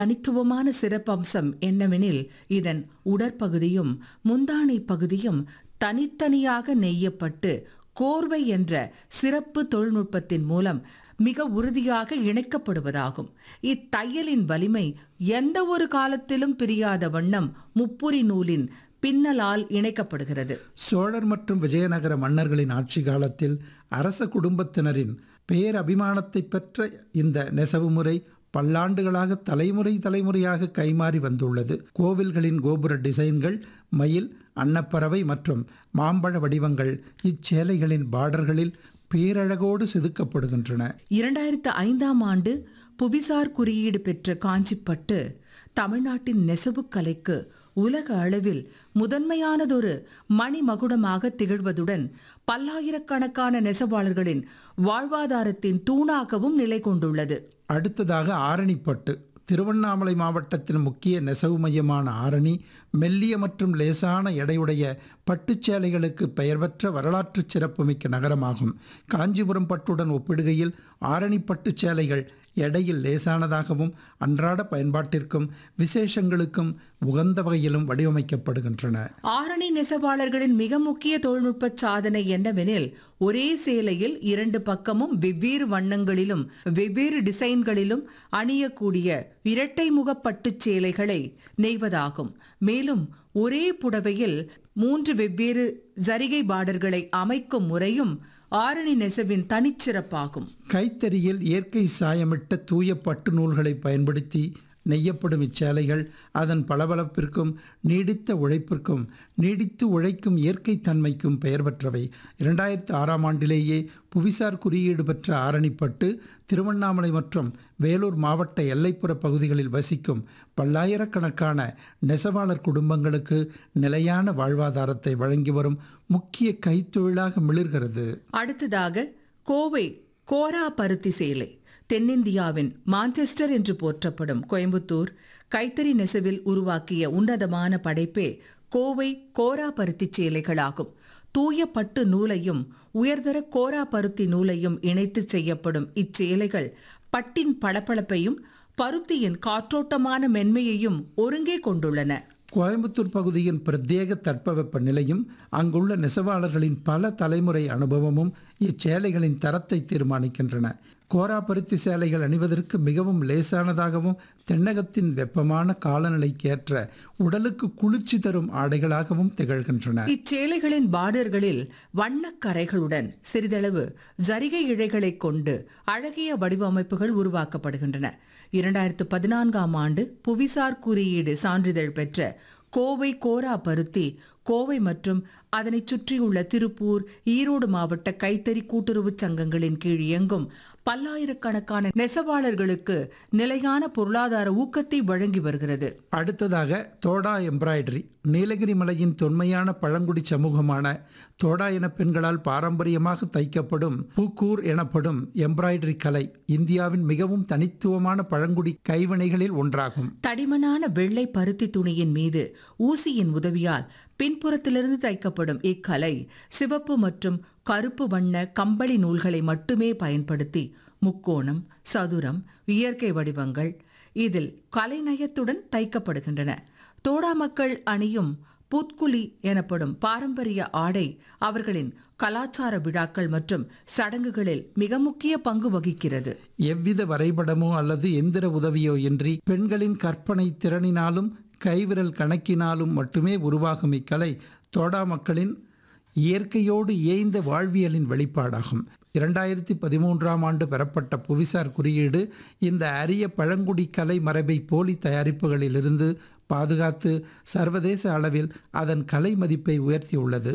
தனித்துவமான சிறப்பம்சம் என்னவெனில் இதன் உடற்பகுதியும் முந்தானை பகுதியும் தனித்தனியாக நெய்யப்பட்டு கோர்வை என்ற சிறப்பு தொழில்நுட்பத்தின் மூலம் மிக உறுதியாக இணைக்கப்படுவதாகும் இத்தையலின் வலிமை எந்த ஒரு காலத்திலும் பிரியாத வண்ணம் முப்புரி நூலின் பின்னலால் இணைக்கப்படுகிறது சோழர் மற்றும் விஜயநகர மன்னர்களின் ஆட்சி காலத்தில் அரச குடும்பத்தினரின் பேரபிமானத்தை பெற்ற இந்த நெசவு முறை பல்லாண்டுகளாக தலைமுறை தலைமுறையாக கைமாறி வந்துள்ளது கோவில்களின் கோபுர டிசைன்கள் மயில் அன்னப்பறவை மற்றும் மாம்பழ வடிவங்கள் இச்சேலைகளின் பார்டர்களில் பேரழகோடு செதுக்கப்படுகின்றன இரண்டாயிரத்து ஐந்தாம் ஆண்டு புவிசார் குறியீடு பெற்ற காஞ்சிப்பட்டு தமிழ்நாட்டின் நெசவுக் கலைக்கு உலக அளவில் முதன்மையானதொரு மணிமகுடமாக திகழ்வதுடன் பல்லாயிரக்கணக்கான நெசவாளர்களின் வாழ்வாதாரத்தின் தூணாகவும் நிலை கொண்டுள்ளது அடுத்ததாக ஆரணிப்பட்டு திருவண்ணாமலை மாவட்டத்தின் முக்கிய நெசவு மையமான ஆரணி மெல்லிய மற்றும் லேசான எடையுடைய பட்டுச் சேலைகளுக்கு பெயர் பெற்ற வரலாற்று சிறப்புமிக்க நகரமாகும் காஞ்சிபுரம் பட்டுடன் ஒப்பிடுகையில் ஆரணி பட்டுச் சேலைகள் எடையில் லேசானதாகவும் அன்றாட பயன்பாட்டிற்கும் விசேஷங்களுக்கும் உகந்த வகையிலும் வடிவமைக்கப்படுகின்றன ஆரணி நெசவாளர்களின் மிக முக்கிய தொழில்நுட்ப சாதனை என்னவெனில் ஒரே சேலையில் இரண்டு பக்கமும் வெவ்வேறு வண்ணங்களிலும் வெவ்வேறு டிசைன்களிலும் அணியக்கூடிய இரட்டை முக பட்டுச் சேலைகளை நெய்வதாகும் மேலும் ஒரே புடவையில் மூன்று வெவ்வேறு ஜரிகை பார்டர்களை அமைக்கும் முறையும் ஆரணி நெசவின் தனிச்சிறப்பாகும் கைத்தறியில் இயற்கை சாயமிட்ட தூய பட்டு நூல்களை பயன்படுத்தி நெய்யப்படும் இச்சேலைகள் அதன் பளபளப்பிற்கும் நீடித்த உழைப்பிற்கும் நீடித்து உழைக்கும் இயற்கை தன்மைக்கும் பெயர் பெற்றவை இரண்டாயிரத்து ஆறாம் ஆண்டிலேயே புவிசார் குறியீடு பெற்ற ஆரணிப்பட்டு திருவண்ணாமலை மற்றும் வேலூர் மாவட்ட எல்லைப்புற பகுதிகளில் வசிக்கும் பல்லாயிரக்கணக்கான நெசவாளர் குடும்பங்களுக்கு நிலையான வாழ்வாதாரத்தை வழங்கி வரும் முக்கிய கைத்தொழிலாக மிளிர்கிறது அடுத்ததாக கோவை கோரா பருத்தி சேலை தென்னிந்தியாவின் மான்செஸ்டர் என்று போற்றப்படும் கோயம்புத்தூர் கைத்தறி நெசவில் உருவாக்கிய உன்னதமான படைப்பே கோவை கோரா பருத்தி சேலைகளாகும் தூய பட்டு நூலையும் உயர்தர கோரா பருத்தி நூலையும் இணைத்து செய்யப்படும் இச்சேலைகள் பட்டின் பளபளப்பையும் பருத்தியின் காற்றோட்டமான மென்மையையும் ஒருங்கே கொண்டுள்ளன கோயம்புத்தூர் பகுதியின் பிரத்யேக தட்பவெப்ப நிலையும் அங்குள்ள நெசவாளர்களின் பல தலைமுறை அனுபவமும் இச்சேலைகளின் தரத்தை தீர்மானிக்கின்றன கோரா பருத்தி சேலைகள் அணிவதற்கு மிகவும் லேசானதாகவும் தென்னகத்தின் வெப்பமான காலநிலைக்கு ஏற்ற உடலுக்கு குளிர்ச்சி தரும் ஆடைகளாகவும் திகழ்கின்றன இச்சேலைகளின் பார்டர்களில் வண்ணக்கரைகளுடன் சிறிதளவு ஜரிகை இழைகளைக் கொண்டு அழகிய வடிவமைப்புகள் உருவாக்கப்படுகின்றன இரண்டாயிரத்து பதினான்காம் ஆண்டு புவிசார் குறியீடு சான்றிதழ் பெற்ற கோவை கோரா பருத்தி கோவை மற்றும் அதனைச் சுற்றியுள்ள திருப்பூர் ஈரோடு மாவட்ட கைத்தறி கூட்டுறவுச் சங்கங்களின் கீழ் இயங்கும் பல்லாயிரக்கணக்கான நெசவாளர்களுக்கு நிலையான பொருளாதார ஊக்கத்தை வழங்கி வருகிறது அடுத்ததாக தோடா எம்ப்ராய்டரி நீலகிரி மலையின் தொன்மையான பழங்குடி சமூகமான தோடா இன பெண்களால் பாரம்பரியமாக தைக்கப்படும் பூக்கூர் எனப்படும் எம்ப்ராய்டரி கலை இந்தியாவின் மிகவும் தனித்துவமான பழங்குடி கைவினைகளில் ஒன்றாகும் தடிமனான வெள்ளை பருத்தி துணியின் மீது ஊசியின் உதவியால் பின்புறத்திலிருந்து தைக்கப்படும் இக்கலை சிவப்பு மற்றும் கருப்பு வண்ண கம்பளி நூல்களை மட்டுமே பயன்படுத்தி முக்கோணம் சதுரம் இயற்கை வடிவங்கள் இதில் கலைநயத்துடன் தைக்கப்படுகின்றன தோடா மக்கள் அணியும் பூத்குலி எனப்படும் பாரம்பரிய ஆடை அவர்களின் கலாச்சார விழாக்கள் மற்றும் சடங்குகளில் மிக முக்கிய பங்கு வகிக்கிறது எவ்வித வரைபடமோ அல்லது எந்திர உதவியோ இன்றி பெண்களின் கற்பனை திறனினாலும் கைவிரல் கணக்கினாலும் மட்டுமே உருவாகும் இக்கலை தோடா மக்களின் இயற்கையோடு இயைந்த வாழ்வியலின் வெளிப்பாடாகும் இரண்டாயிரத்தி பதிமூன்றாம் ஆண்டு பெறப்பட்ட புவிசார் குறியீடு இந்த அரிய பழங்குடி கலை மரபை போலி தயாரிப்புகளிலிருந்து பாதுகாத்து சர்வதேச அளவில் அதன் கலை மதிப்பை உயர்த்தியுள்ளது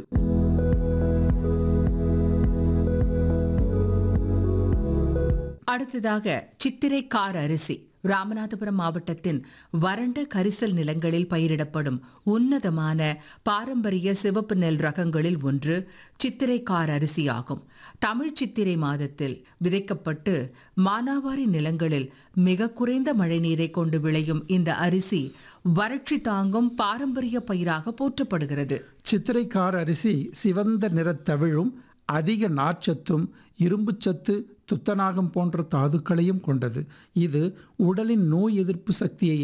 அடுத்ததாக சித்திரை கார் அரிசி ராமநாதபுரம் மாவட்டத்தின் வறண்ட கரிசல் நிலங்களில் பயிரிடப்படும் உன்னதமான பாரம்பரிய சிவப்பு நெல் ரகங்களில் ஒன்று சித்திரை கார் அரிசி ஆகும் தமிழ் சித்திரை மாதத்தில் விதைக்கப்பட்டு மானாவாரி நிலங்களில் மிக குறைந்த மழைநீரை கொண்டு விளையும் இந்த அரிசி வறட்சி தாங்கும் பாரம்பரிய பயிராக போற்றப்படுகிறது சித்திரைக்கார் அரிசி சிவந்த நிறத் தவிழும் அதிக நார்ச்சத்தும் இரும்புச்சத்து துத்தநாகம் போன்ற தாதுக்களையும் கொண்டது இது உடலின் நோய் எதிர்ப்பு சக்தியை